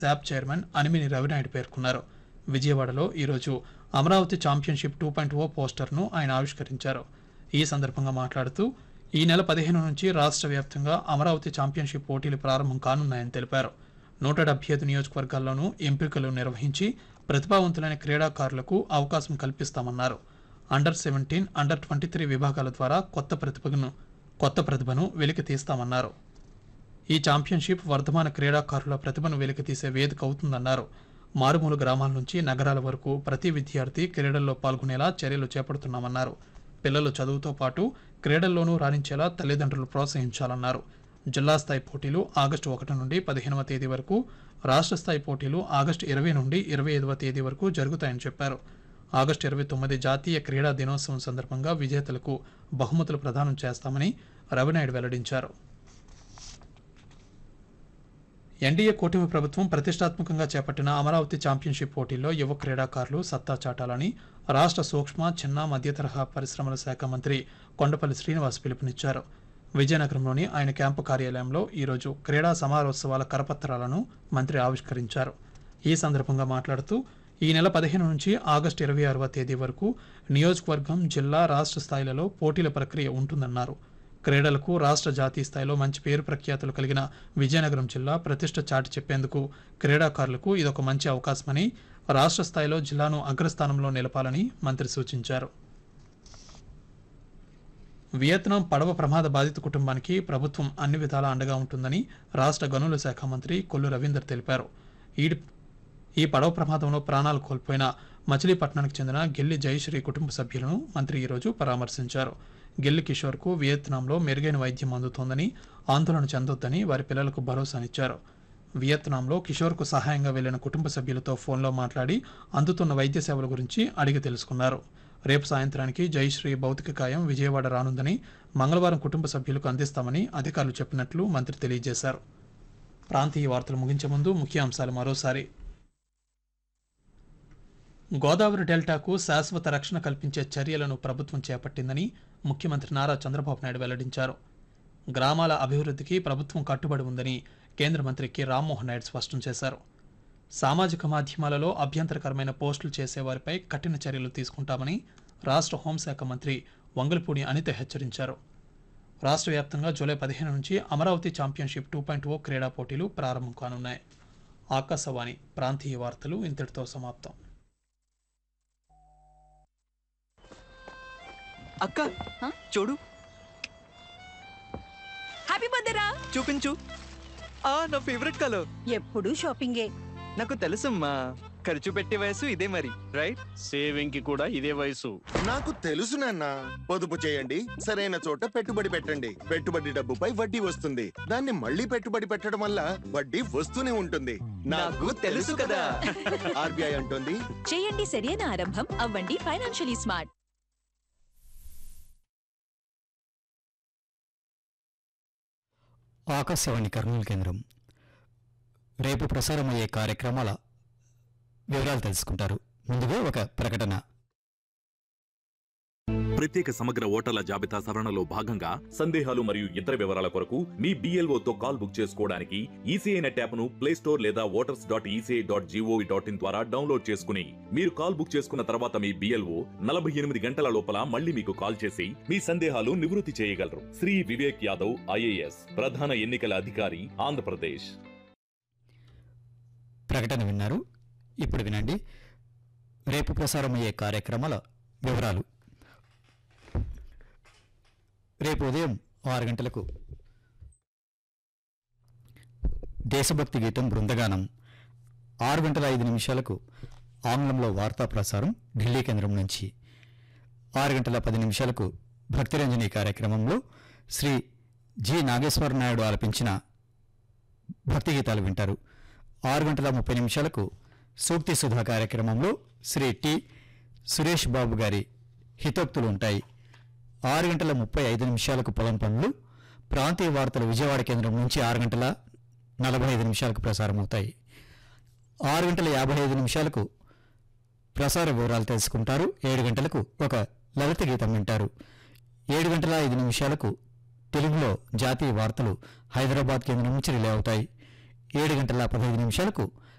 SAAP chairman అనిమిని Ravi Naidu పేర్కొన్నారు విజయవాడలో ఈరోజు Amaravati championship two point O పోస్టర్ను ఆయన ఆవిష్కరించారు ఈ సందర్భంగా మాట్లాడుతూ ఈ నెల పదిహేను నుంచి రాష్ట్ర వ్యాప్తంగా అమరావతి ఛాంపియన్షిప్ పోటీలు ప్రారంభం కానున్నాయని తెలిపారు నూట డెబ్బై ఐదు నియోజకవర్గాల్లోనూ ఎంపికలు నిర్వహించి ప్రతిభావంతులైన క్రీడాకారులకు అవకాశం కల్పిస్తామన్నారు under seventeen under twenty three విభాగాల ద్వారా కొత్త ప్రతిభను కొత్త ప్రతిభను వెలికి తీస్తామన్నారు ఈ ఛాంపియన్షిప్ వర్ధమాన క్రీడాకారుల ప్రతిభను వెలికితీసే వేదిక అవుతుందన్నారు మారుమూల గ్రామాల నుంచి నగరాల వరకు ప్రతి విద్యార్థి క్రీడల్లో పాల్గొనేలా చర్యలు చేపడుతున్నామన్నారు పిల్లలు చదువుతో పాటు క్రీడల్లోనూ రాణించేలా తల్లిదండ్రులు ప్రోత్సహించాలన్నారు జిల్లా స్థాయి పోటీలు ఆగస్టు ఒకటి నుండి పదిహేనవ తేదీ వరకు రాష్ట్ర స్థాయి పోటీలు ఆగస్టు ఇరవై నుండి ఇరవై ఐదవ తేదీ వరకు జరుగుతాయని చెప్పారు ఆగస్టు ఇరవై తొమ్మిది జాతీయ క్రీడా దినోత్సవం సందర్భంగా విజేతలకు బహుమతులు ప్రదానం చేస్తామని రవినాయుడు వెల్లడించారు ఎన్డీఏ కూటమి ప్రభుత్వం ప్రతిష్టాత్మకంగా చేపట్టిన అమరావతి ఛాంపియన్షిప్ పోటీల్లో యువ క్రీడాకారులు సత్తా చాటాలని రాష్ట్ర సూక్ష్మ చిన్న మధ్య తరహా పరిశ్రమల శాఖ మంత్రి కొండపల్లి శ్రీనివాస్ పిలుపునిచ్చారు విజయనగరంలోని ఆయన క్యాంపు కార్యాలయంలో ఈరోజు క్రీడా సమారోత్సవాల కరపత్రాలను మంత్రి ఆవిష్కరించారు ఈ సందర్భంగా మాట్లాడుతూ ఈ నెల పదిహేను నుంచి ఆగస్టు ఇరవై ఆరవ తేదీ వరకు నియోజకవర్గం జిల్లా రాష్ట్ర స్థాయిలలో పోటీల ప్రక్రియ ఉంటుందన్నారు క్రీడలకు రాష్ట్ర జాతీయ స్థాయిలో మంచి పేరు ప్రఖ్యాతులు కలిగిన విజయనగరం జిల్లా ప్రతిష్ట చాటి చెప్పేందుకు క్రీడాకారులకు ఇదొక మంచి అవకాశమని రాష్ట్ర స్థాయిలో జిల్లాను అగ్రస్థానంలో నిలపాలని మంత్రి సూచించారు వియత్నాం పడవ ప్రమాద బాధిత కుటుంబానికి ప్రభుత్వం అన్ని విధాలా అండగా ఉంటుందని రాష్ట్ర గనుల శాఖ మంత్రి కొల్లు రవీందర్ తెలిపారు ఈ ఈ పడవ ప్రమాదంలో ప్రాణాలు కోల్పోయిన మచిలీపట్నానికి చెందిన గిల్లి జయశ్రీ కుటుంబ సభ్యులను మంత్రి ఈరోజు పరామర్శించారు గిల్లి కిషోర్కు వియత్నాంలో మెరుగైన వైద్యం అందుతోందని ఆందోళన చెందొద్దని వారి పిల్లలకు భరోసానిచ్చారు వియత్నాంలో కిషోర్కు సహాయంగా వెళ్లిన కుటుంబ సభ్యులతో ఫోన్లో మాట్లాడి అందుతున్న వైద్య సేవల గురించి అడిగి తెలుసుకున్నారు రేపు సాయంత్రానికి జయశ్రీ భౌతిక కాయం విజయవాడ రానుందని మంగళవారం కుటుంబ సభ్యులకు అందిస్తామని అధికారులు చెప్పినట్లు మంత్రి తెలియజేశారు ప్రాంతీయ వార్తలు ముగించే ముందు ముఖ్యాంశాలు మరోసారి గోదావరి డెల్టాకు శాశ్వత రక్షణ కల్పించే చర్యలను ప్రభుత్వం చేపట్టిందని ముఖ్యమంత్రి నారా చంద్రబాబు నాయుడు వెల్లడించారు గ్రామాల అభివృద్ధికి ప్రభుత్వం కట్టుబడి ఉందని కేంద్ర మంత్రి కె రామ్మోహన్ నాయుడు స్పష్టం చేశారు సామాజిక మాధ్యమాలలో అభ్యంతరకరమైన పోస్టులు చేసేవారిపై కఠిన చర్యలు తీసుకుంటామని రాష్ట్ర హోంశాఖ మంత్రి వంగలపూడి అనిత హెచ్చరించారు రాష్ట్ర వ్యాప్తంగా జూలై పదిహేను నుంచి Amaravati championship two point O క్రీడా పోటీలు ప్రారంభం కానున్నాయి ఆకాశవాణి ప్రాంతీయ వార్తలు ఇంతటితో సమాప్తం అక్క చూడు హ్యాపీ బర్త్డే రా చూపించు ఆ నా ఫేవరెట్ కలర్ ఎప్పుడు షాపింగే నాకు తెలుసమ్మా ఖర్చు పెట్టే వయసు ఇదే మరి రైట్ సేవింగ్ కి కూడా ఇదే వయసు నాకు తెలుసు నాన్న పొదుపు చేయండి సరైన చోట పెట్టుబడి పెట్టండి పెట్టుబడి డబ్బుపై వడ్డీ వస్తుంది దాన్ని మళ్ళీ పెట్టుబడి పెట్టడం వల్ల వడ్డీ వస్తూనే ఉంటుంది నాకు తెలుసు కదా. ఆర్బీఐ అంటుంది చేయండి సరైన ఆరంభం అవ్వండి ఫైనాన్షియలీ స్మార్ట్ ఆకాశవాణి కర్నూలు కేంద్రం రేపు ప్రసారమయ్యే కార్యక్రమాల వివరాలు తెలుసుకుంటారు ముందుగా ఒక ప్రకటన ప్రత్యేక సమగ్ర ఓటర్ల జాబితా సవరణలో భాగంగా సందేహాలు మరియు ఇతర వివరాల కొరకు మీ BLO తో కాల్ బుక్ చేసుకోవడానికి ఈసీఐ నెట్ యాప్ను ప్లే స్టోర్ లేదా voters dot ECI dot GOV dot in ద్వారా డౌన్లోడ్ చేసుకుని మీరు కాల్ బుక్ చేసుకున్న తర్వాత మీ బిఎల్ఓ నలభై ఎనిమిది గంటల లోపల మళ్ళీ మీకు కాల్ చేసి మీ సందేహాలు నివృత్తి చేయగలరు శ్రీ వివేక్ యాదవ్ ఐఏఎస్ ప్రధాన ఎన్నికల అధికారి ఆంధ్రప్రదేశ్ ప్రకటన విన్నారు ఇప్పుడు వినండి రేపు ప్రసారమయ్యే కార్యక్రమాల వివరాలు రేపు ఉదయం ఆరు గంటలకు దేశభక్తి గీతం బృందగానం ఆరు గంటల ఐదు నిమిషాలకు ఆంగ్లంలో వార్తా ప్రసారం ఢిల్లీ కేంద్రం నుంచి ఆరు గంటల పది నిమిషాలకు భక్తిరంజని కార్యక్రమంలో శ్రీ జి నాగేశ్వర నాయుడు ఆలపించిన భక్తి గీతాలు వింటారు ఆరు గంటల ముప్పై నిమిషాలకు సూక్తి సుధా కార్యక్రమంలో శ్రీ టి సురేష్ బాబు గారి హితోక్తులు ఉంటాయి ఆరు గంటల ముప్పై ఐదు నిమిషాలకు పొలం పనులు ప్రాంతీయ వార్తలు విజయవాడ కేంద్రం నుంచి ఆరు గంటల నలభై ఐదు నిమిషాలకు ప్రసారమవుతాయి ఆరు గంటల యాభై ఐదు నిమిషాలకు ప్రసార వివరాలు తెలుసుకుంటారు ఏడు గంటలకు ఒక లలిత గీతం వింటారు ఏడు గంటల ఐదు నిమిషాలకు తెలుగులో జాతీయ వార్తలు హైదరాబాద్ కేంద్రం నుంచి రిలే అవుతాయి ఏడు గంటల పదహైదు నిమిషాలకు